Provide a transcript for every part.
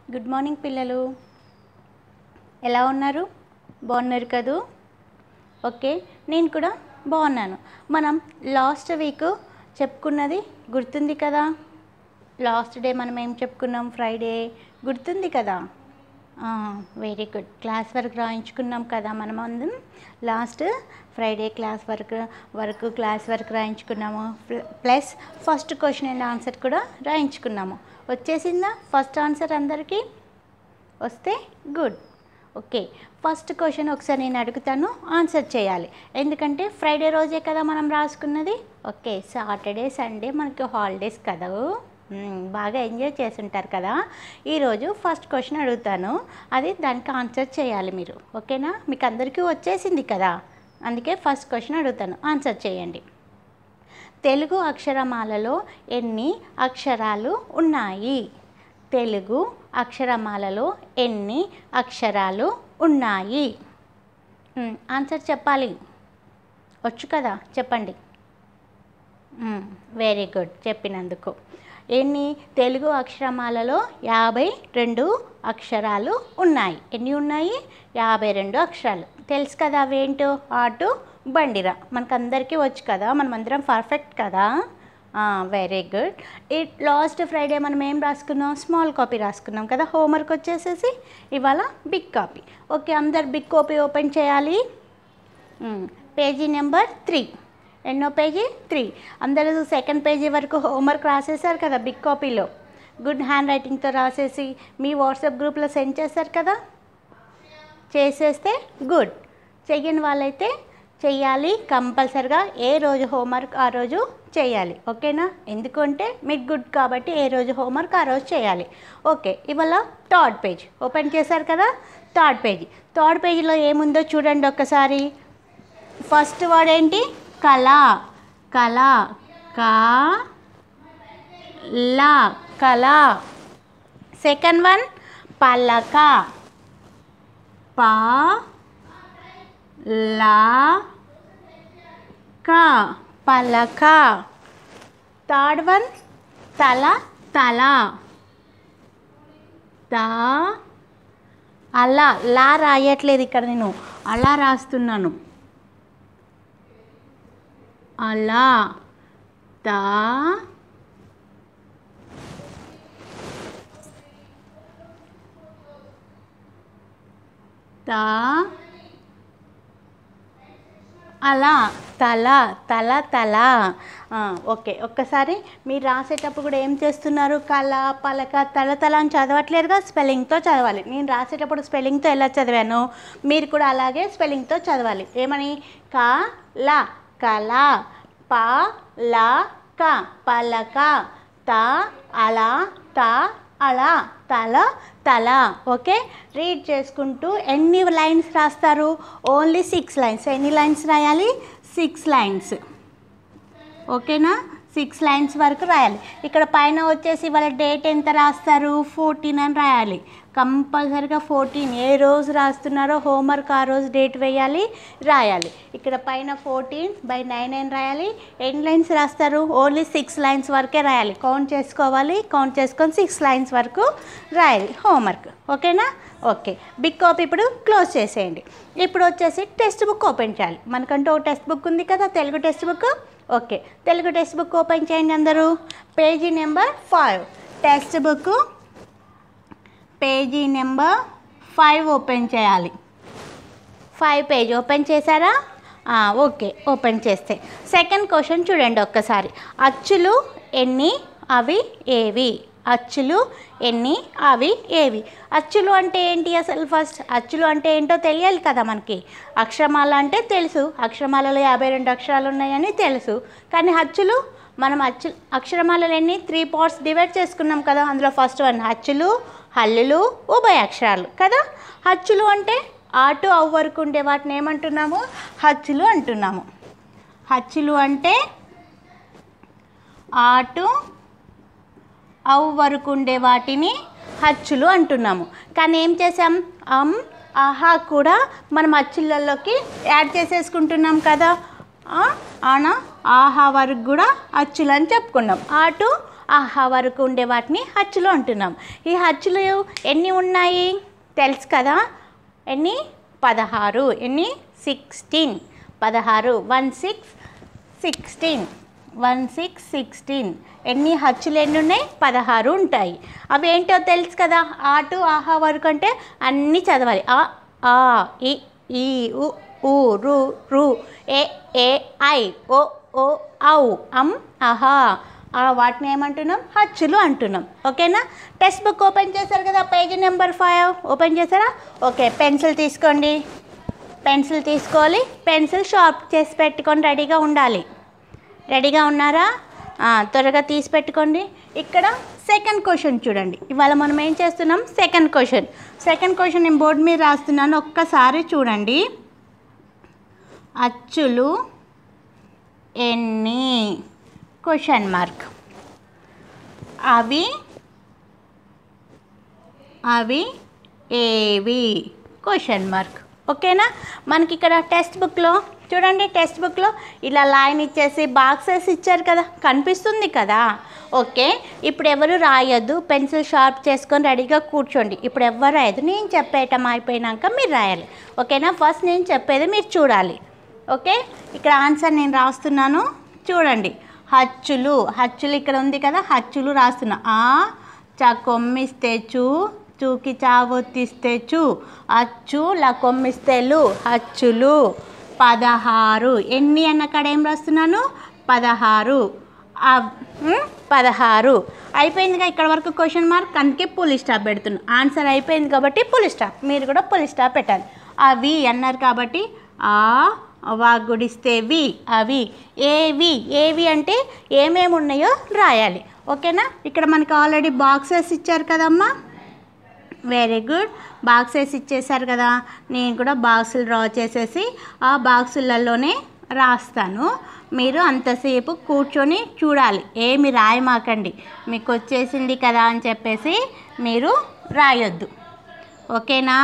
Good morning పిల్లలు ఎలా ఉన్నారు బాగున్నారు కదూ ఓకే నేను కూడా బాగున్నాను మనం లాస్ట్ వీక్ చెప్పుకున్నది గుర్తుంది కదా లాస్ట్ డే మనం ఏం చెప్పుకున్నాం ఫ్రైడే గుర్తుంది కదా వెరీ గుడ్ క్లాస్ వర్క్ రాయించుకున్నాం కదా మనం అందరం లాస్ట్ ఫ్రైడే క్లాస్ వర్క్ వరకు క్లాస్ వర్క్ రాయించుకున్నాము ప్ల- plus first question and answer కూడా రాయించుకున్నాము వచ్చేసిందా ఫస్ట్ ఆన్సర్ అందరికీ వస్తే గుడ్ ఓకే ఫస్ట్ క్వశ్చన్ ఒకసారి నేను అడుగుతాను ఆన్సర్ చేయాలి ఎందుకంటే ఫ్రైడే రోజే కదా మనం రాసుకున్నది ఓకే సాటర్డే సండే మనకి హాలిడేస్ కదా మ్మ్, బాగా ఎంజాయ్ చేస్తుంటారు కదా ఈరోజు ఫస్ట్ క్వశ్చన్ అడుగుతాను అది దానికి ఆన్సర్ చేయాలి మీరు ఓకేనా మీకు అందరికీ వచ్చేసింది కదా అందుకే ఫస్ట్ క్వశ్చన్ అడుగుతాను ఆన్సర్ చేయండి తెలుగు అక్షరమాలలో ఎన్ని అక్షరాలు ఉన్నాయి తెలుగు అక్షరమాలలో ఎన్ని అక్షరాలు ఉన్నాయి మ్, ఆన్సర్ చెప్పాలి వచ్చు కదా చెప్పండి వెరీ గుడ్ చెప్పినందుకు ఎన్ని తెలుగు అక్షరమాలలో యాభై రెండు అక్షరాలు ఉన్నాయి ఎన్ని ఉన్నాయి యాభై రెండు అక్షరాలు తెలుసు కదా అవేంటో ఆటు బండిరా మనకందరికీ వచ్చు కదా మనమందరం పర్ఫెక్ట్ కదా వెరీ గుడ్ ఈ లాస్ట్ ఫ్రైడే మనం ఏం రాసుకున్నాం స్మాల్ కాపీ రాసుకున్నాం కదా హోంవర్క్ వచ్చేసేసి ఇవాళ బిగ్ కాపీ ఓకే అందరు బిగ్ కాపీ ఓపెన్ చేయాలి మ్మ్. పేజీ నెంబర్ త్రీ ఎన్నో పేజీ త్రీ అందరూ సెకండ్ పేజీ వరకు హోంవర్క్ రాసేసారు కదా బిగ్ కాపీలో గుడ్ హ్యాండ్ రైటింగ్తో రాసేసి మీ వాట్సాప్ గ్రూప్లో సెండ్ చేశారు కదా చేసేస్తే గుడ్ చెయ్యని వాళ్ళైతే చెయ్యాలి కంపల్సరిగా ఏ రోజు హోంవర్క్ ఆ రోజు చేయాలి ఓకేనా ఎందుకంటే మీకు గుడ్ కాబట్టి ఏ రోజు హోంవర్క్ ఆ రోజు చేయాలి ఓకే ఇవాళ థర్డ్ పేజ్ ఓపెన్ చేశారు కదా థర్డ్ పేజీ థర్డ్ పేజీలో ఏముందో చూడండి ఒక్కసారి ఫస్ట్ వర్డ్ ఏంటి కళ కళ కా లా కళ సెకండ్ వన్ పలక పా లా క పలక థర్డ్ వన్ తల తల తా అలా లా రాయట్లేదు ఇక్కడ నేను అలా రాస్తున్నాను అలా తా తా అలా తల తల తల ఆ, ఓకే ఒక్కసారి మీరు రాసేటప్పుడు కూడా ఏం చేస్తున్నారు కళ పలక తల తల అని చదవట్లేదుగా స్పెల్లింగ్తో చదవాలి నేను రాసేటప్పుడు స్పెల్లింగ్తో ఎలా చదివాను మీరు కూడా అలాగే స్పెల్లింగ్తో చదవాలి ఏమని క ల కళ ప ల క పలక త అలా త అలా తల తల ఓకే రీడ్ చేసుకుంటూ ఎన్ని లైన్స్ రాస్తారు ఓన్లీ సిక్స్ లైన్స్ ఎన్ని లైన్స్ రాయాలి సిక్స్ లైన్స్ ఓకేనా సిక్స్ లైన్స్ వరకు రాయాలి ఇక్కడ పైన వచ్చేసి వాళ్ళ డేట్ ఎంత రాస్తారు ఫోర్టీన్ అని రాయాలి కంపల్సరీగా ఫోర్టీన్ ఏ రోజు రాస్తున్నారో హోంవర్క్ ఆ రోజు డేట్ వేయాలి రాయాలి ఇక్కడ పైన ఫోర్టీన్ బై నైన్ అని రాయాలి ఎన్ని లైన్స్ రాస్తారు ఓన్లీ సిక్స్ లైన్స్ వరకే రాయాలి కౌంట్ చేసుకోవాలి కౌంట్ చేసుకొని సిక్స్ లైన్స్ వరకు రాయాలి హోంవర్క్ ఓకేనా ఓకే బిగ్ కాపీ ఇప్పుడు క్లోజ్ చేసేయండి ఇప్పుడు వచ్చేసి టెక్స్ట్ బుక్ ఓపెన్ చేయాలి మనకంటూ ఒక టెక్స్ట్ బుక్ ఉంది కదా Telugu text book okay Telugu text book open చేయండి అందరూ page number five text book page number five open చేయాలి ఫైవ్ పేజ్ ఓపెన్ చేశారా ఆ, ఓకే ఓపెన్ చేస్తే సెకండ్ క్వశ్చన్ చూడండి ఒక్కసారి అచ్చులు ఎన్ని అవి ఏవి అచ్చులు ఎన్ని అవి ఏవి అచ్చులు అంటే ఏంటి అసలు ఫస్ట్ అచ్చులు అంటే ఏంటో తెలియాలి కదా మనకి అక్షరమాల అంటే తెలుసు అక్షరమాలలో యాభై రెండు అక్షరాలు ఉన్నాయని తెలుసు కానీ అచ్చులు మనం అచ్చు అక్షరమాలలో ఎన్ని త్రీ పార్ట్స్ డివైడ్ చేసుకున్నాం కదా అందులో ఫస్ట్ వన్ అచ్చులు హల్లులు ఉభయ అక్షరాలు కదా హచ్చులు అంటే ఆటు అవ్ వరకు ఉండే వాటిని ఏమంటున్నాము హచ్చులు అంటున్నాము హచ్చులు అంటే ఆటు అవ్ వరకు ఉండే వాటిని హచ్చులు అంటున్నాము కానీ ఏం చేసాం అమ్ ఆహా కూడా మనం అచ్చులలోకి యాడ్ చేసేసుకుంటున్నాం కదా ఆ, ఆన ఆహా వరకు కూడా అచ్చులు అని చెప్పుకున్నాం ఆటు ఆహా వరకు ఉండే వాటిని హచ్చులు అంటున్నాం ఈ హచ్చులు ఎన్ని ఉన్నాయి తెలుసు కదా ఎన్ని పదహారు ఎన్ని సిక్స్టీన్ పదహారు one six sixteen one six sixteen ఎన్ని హచ్చులు ఎన్ని ఉన్నాయి పదహారు ఉంటాయి అవి ఏంటో తెలుసు కదా ఆటు ఆహా వరకు అంటే అన్నీ చదవాలి ఆ ఆ ఇ ఈ ఉ ఊ రు రు ఏ ఏ ఐ ఓ ఓ ఔ అం అహా ఆ వాటిని ఏమంటున్నాం హచ్చులు అంటున్నాం ఓకేనా టెక్స్ట్ బుక్ ఓపెన్ చేశారు కదా పేజీ నెంబర్ ఫైవ్ ఓపెన్ చేశారా ఓకే పెన్సిల్ తీసుకోండి పెన్సిల్ తీసుకోవాలి పెన్సిల్ షార్ప్ చేసి పెట్టుకొని రెడీగా ఉండాలి రెడీగా ఉన్నారా ఆ, త్వరగా తీసి పెట్టుకోండి ఇక్కడ సెకండ్ క్వశ్చన్ చూడండి ఇవాళ మనం ఏం చేస్తున్నాం సెకండ్ క్వశ్చన్ సెకండ్ క్వశ్చన్ నేను బోర్డు మీద రాస్తున్నాను ఒక్కసారి చూడండి అచ్చులు ఎన్ని క్వశ్చన్ మార్క్ అవి అవి ఏవి క్వశ్చన్ మార్క్ ఓకేనా మనకి ఇక్కడ టెక్స్ట్ బుక్లో చూడండి టెక్స్ట్ బుక్లో ఇలా లైన్ ఇచ్చేసి బాక్సెస్ ఇచ్చారు కదా కనిపిస్తుంది కదా ఓకే ఇప్పుడు ఎవరు రాయొద్దు పెన్సిల్ షార్ప్ చేసుకొని రెడీగా కూర్చోండి ఇప్పుడు ఎవరు రాయద్దు నేను చెప్పేయటం అయిపోయినాక మీరు రాయాలి ఓకేనా ఫస్ట్ నేను చెప్పేది మీరు చూడాలి ఓకే ఇక్కడ ఆన్సర్ నేను రాస్తున్నాను చూడండి హచ్చులు హచ్చులు ఇక్కడ ఉంది కదా హచ్చులు రాస్తున్నా ఆ చ కొమ్మిస్తే చూ చూకి చావొత్తిస్తే చూ అచ్చు ల కొమ్మిస్తే లు హచ్చులు పదహారు ఎన్ని అన్న కాడ ఏం రాస్తున్నాను పదహారు అవ్- ఉమ్, పదహారు అయిపోయిందిగా ఇక్కడ వరకు క్వశ్చన్ మార్క్ అందుకే పులి స్టాప్ పెడుతున్నా ఆన్సర్ అయిపోయింది కాబట్టి పులి స్టాప్ మీరు కూడా పులి స్టాప్ పెట్టాలి అవి అన్నారు కాబట్టి ఆ వా గుడిస్తే వి అవి ఏవి ఏవి అంటే ఏమేమి ఉన్నాయో రాయాలి ఓకేనా ఇక్కడ మనకి ఆల్రెడీ బాక్సెస్ ఇచ్చారు కదమ్మా వెరీ గుడ్ బాక్సెస్ ఇచ్చేసారు కదా నేను కూడా బాక్సులు డ్రా చేసేసి ఆ బాక్సులలోనే రాస్తాను మీరు అంతసేపు కూర్చొని చూడాలి ఏమి రాయమాకండి మీకు వచ్చేసింది కదా అని చెప్పేసి మీరు రాయొద్దు ఓకేనా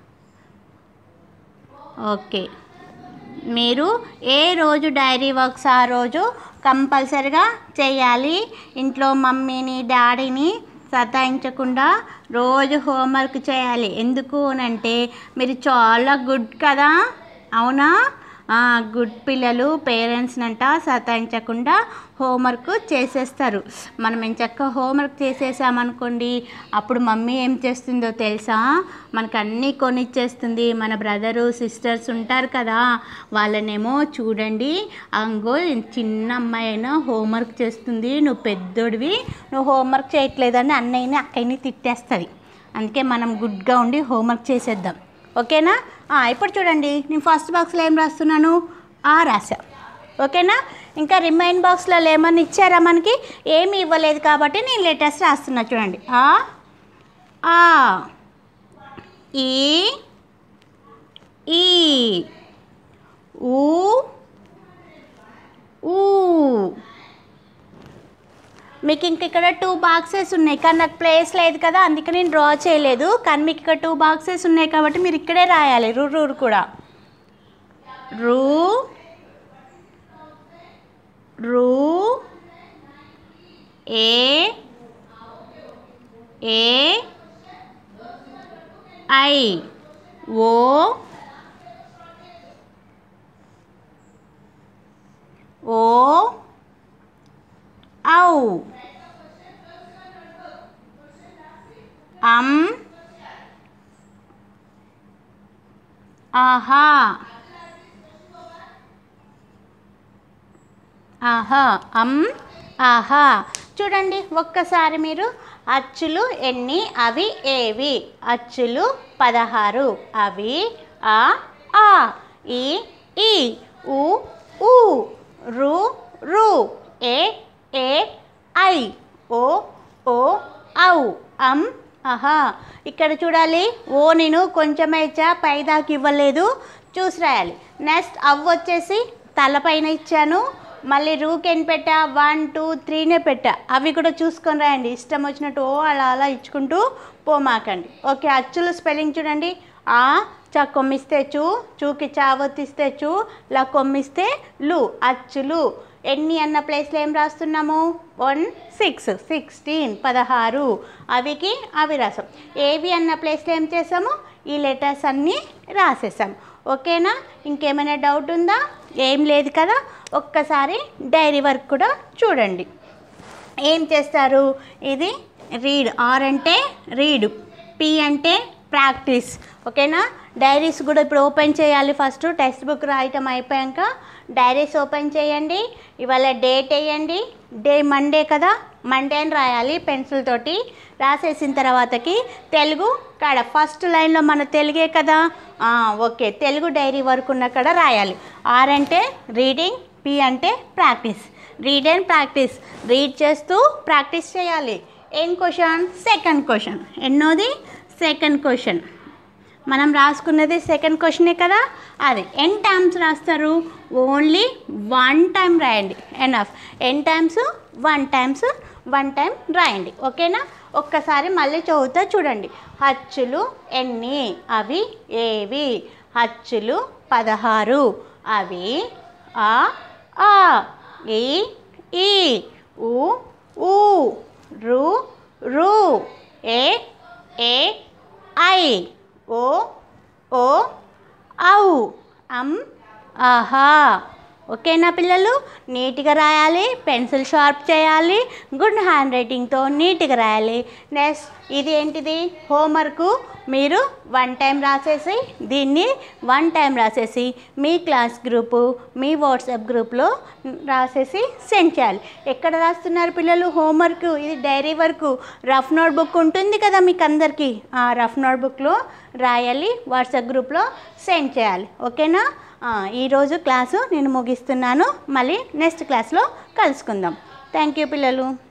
ఓకే మీరు ఏ రోజు డైరీ వర్క్స్ ఆ రోజు కంపల్సరిగా చేయాలి ఇంట్లో మమ్మీని డాడీని సతాయించకుండా రోజు హోంవర్క్ చేయాలి ఎందుకు అనంటే మీరు చాలా గుడ్ కదా అవునా ఆ, గుడ్ పిల్లలు పేరెంట్స్ని అంట సతాయించకుండా హోంవర్క్ చేసేస్తారు మనం ఎంచక్క హోంవర్క్ చేసేసామనుకోండి అప్పుడు మమ్మీ ఏం చేస్తుందో తెలుసా మనకు అన్నీ కొనిచ్చేస్తుంది మన బ్రదరు సిస్టర్స్ ఉంటారు కదా వాళ్ళనేమో చూడండి అంగో చిన్న అమ్మాయి అయినా హోంవర్క్ చేస్తుంది నువ్వు పెద్దోడివి నువ్వు హోంవర్క్ చేయట్లేదని అన్నయ్యని అక్కయ్యని తిట్టేస్తుంది అందుకే మనం గుడ్గా ఉండి హోంవర్క్ చేసేద్దాం ఓకేనా ఆ, ఇప్పుడు చూడండి నేను ఫస్ట్ బాక్స్లో ఏం రాస్తున్నాను ఆ రాసా ఓకేనా ఇంకా రిమైన్ బాక్స్లలో ఏమన్నా ఇచ్చారా మనకి ఏమి ఇవ్వలేదు కాబట్టి నేను లెటర్స్ రాస్తున్నా చూడండి ఆ ఆ ఈ ఈ ఊ ఊ మీకు ఇంక ఇక్కడ టూ బాక్సెస్ ఉన్నాయి కానీ నాకు ప్లేస్ లేదు కదా అందుకే నేను డ్రా చేయలేదు కానీ మీకు ఇక్కడ టూ బాక్సెస్ ఉన్నాయి కాబట్టి మీరు ఇక్కడే రాయాలి రు రూరు కూడా రూ రూ ఏ ఏ ఐ ఓ ఓ ఔ అం ఆహా ఆహా అం ఆహా చూడండి ఒక్కసారి మీరు అచ్చులు ఎన్ని అవి ఏవి అచ్చులు పదహారు అవి ఆ ఆ ఈ ఈ ఉ ఊ రు రు ఏ ఏ ఐ ఓ ఓ ఔ అం ఆహా ఇక్కడ చూడాలి ఓ నేను కొంచెం ఇచ్చా పైదాకి ఇవ్వలేదు చూసి రాయాలి నెక్స్ట్ అవ్వ వచ్చేసి తలపైన ఇచ్చాను మళ్ళీ రూకెన్ పెట్టా వన్ టూ త్రీనే పెట్టా అవి కూడా చూసుకొని రాయండి ఇష్టం వచ్చినట్టు ఓ అలా అలా ఇచ్చుకుంటూ పోమాకండి ఓకే అచ్చులు స్పెల్లింగ్ చూడండి ఆ చ కొమ్మిస్తే చూ చూకి చావొత్తిస్తే చూ లా కొమ్మిస్తే లు అచ్చులు ఎన్ని అన్న ప్లేస్లో ఏం రాస్తున్నాము వన్ సిక్స్ సిక్స్టీన్ పదహారు అవికి అవి రాసాం ఏవి అన్న ప్లేస్లో ఏం చేసాము ఈ లెటర్స్ అన్నీ రాసేసాం ఓకేనా ఇంకేమైనా డౌట్ ఉందా ఏం లేదు కదా ఒక్కసారి డైరీ వర్క్ కూడా చూడండి ఏం చేస్తారు ఇది రీడ్ ఆర్ అంటే రీడ్ పి అంటే ప్రాక్టీస్ ఓకేనా డైరీస్ కూడా ఇప్పుడు ఓపెన్ చేయాలి ఫస్ట్ టెక్స్ట్ బుక్ రాయటం అయిపోయాక డైరీస్ ఓపెన్ చేయండి ఇవాళ డేట్ వేయండి డే మండే కదా మండే అని రాయాలి పెన్సిల్ తోటి రాసేసిన తర్వాతకి తెలుగు కాడ ఫస్ట్ లైన్లో మన తెలుగే కదా ఆ, ఓకే తెలుగు డైరీ వరకు ఉన్న కాడ రాయాలి ఆర్ అంటే రీడింగ్ పి అంటే practice read and practice read చేస్తూ ప్రాక్టీస్ చేయాలి ఏం క్వశ్చన్ సెకండ్ క్వశ్చన్ ఎన్నోది సెకండ్ క్వశ్చన్ మనం రాసుకున్నది సెకండ్ క్వశ్చనే కదా అది ఎన్ టైమ్స్ రాస్తారు ఓన్లీ వన్ టైం రాయండి enough N times one times one time రాయండి ఓకేనా ఒక్కసారి మళ్ళీ చదువుతా చూడండి హచ్చులు ఎన్ని అవి ఏవి హచ్చులు పదహారు అవి ఆ ఆ ఈ ఈ ఉ ఊ రు రు ఏ ఏ ఐ ఓ ఓ ఔ అమ్ ఆహా ఓకేనా పిల్లలు నీట్గా రాయాలి పెన్సిల్ షార్ప్ చేయాలి గుడ్ హ్యాండ్ రైటింగ్తో నీట్గా రాయాలి నెక్స్ట్ ఇది ఏంటిది హోంవర్క్ మీరు వన్ టైం రాసేసి దీన్ని వన్ టైం రాసేసి మీ క్లాస్ గ్రూపు మీ వాట్సాప్ గ్రూప్లో రాసేసి సెండ్ చేయాలి ఎక్కడ రాస్తున్నారు పిల్లలు హోంవర్క్ ఇది diary work rough note book ఉంటుంది కదా మీకు అందరికీ ఆ రఫ్ నోట్ బుక్లో రాయాలి వాట్సాప్ గ్రూప్లో సెండ్ చేయాలి ఓకేనా ఆ, ఈరోజు క్లాసు నేను ముగిస్తున్నాను మళ్ళీ నెక్స్ట్ క్లాస్లో కలుసుకుందాం థ్యాంక్ యూ పిల్లలు